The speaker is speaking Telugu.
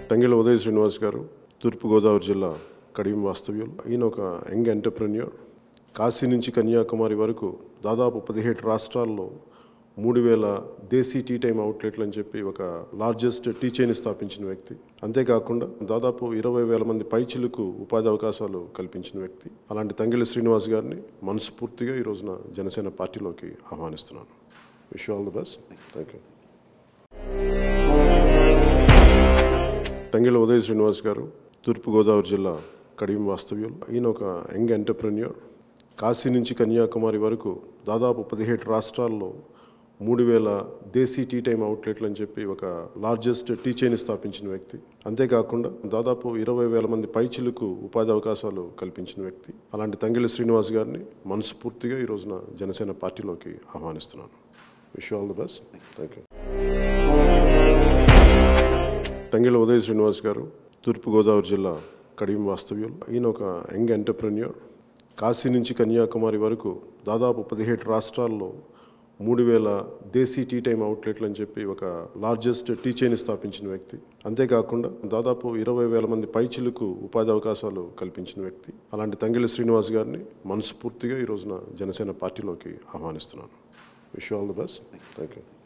తంగిల ఉదయ్ శ్రీనివాస్ గారు తూర్పుగోదావరి జిల్లా కడియం వాస్తవ్యులు ఈయన ఒక యంగ్ ఎంటర్ప్రెన్యూర్ కాశీ నుంచి కన్యాకుమారి వరకు దాదాపు పదిహేడు రాష్ట్రాల్లో మూడు వేల దేశీ టీ టైమ్ అవుట్లెట్లు అని చెప్పి ఒక లార్జెస్ట్ టీ చైన్ స్థాపించిన వ్యక్తి అంతేకాకుండా దాదాపు ఇరవై వేల మంది పైచిలకు ఉపాధి అవకాశాలు కల్పించిన వ్యక్తి అలాంటి తంగిలి శ్రీనివాస్ గారిని మనస్ఫూర్తిగా ఈ రోజున జనసేన పార్టీలోకి ఆహ్వానిస్తున్నాను wish all the best thank you Thangila Uday Srinivas గారు తూర్పుగోదావరి జిల్లా కడియం వాస్తవ్యులు ఈయన ఒక యంగ్ ఎంటర్ప్రెన్యూర్ కాశీ నుంచి కన్యాకుమారి వరకు దాదాపు పదిహేడు రాష్ట్రాల్లో మూడు వేల దేశీ టీ టైమ్ అవుట్లెట్లు అని చెప్పి ఒక లార్జెస్ట్ టీ చైన్ స్థాపించిన వ్యక్తి అంతేకాకుండా దాదాపు ఇరవై వేల మంది పైచిలకు ఉపాధి అవకాశాలు కల్పించిన వ్యక్తి అలాంటి తంగిలి శ్రీనివాస్ గారిని మనస్ఫూర్తిగా ఈ రోజున జనసేన పార్టీలోకి ఆహ్వానిస్తున్నాను wish all the best thank you Thangila Uday Srinivas గారు తూర్పుగోదావరి జిల్లా కడియం వాస్తవ్యులు ఈయన ఒక యంగ్ ఎంటర్ప్రెన్యూర్ కాశీ నుంచి కన్యాకుమారి వరకు దాదాపు పదిహేడు రాష్ట్రాల్లో మూడు వేల దేశీ టీ టైమ్ అవుట్లెట్లు అని చెప్పి ఒక లార్జెస్ట్ టీ చైన్ స్థాపించిన వ్యక్తి అంతేకాకుండా దాదాపు ఇరవై వేల మంది పైచిలకు ఉపాధి అవకాశాలు కల్పించిన వ్యక్తి అలాంటి తంగిలి శ్రీనివాస్ గారిని మనస్ఫూర్తిగా ఈ రోజున జనసేన పార్టీలోకి ఆహ్వానిస్తున్నాను wish all the best thank you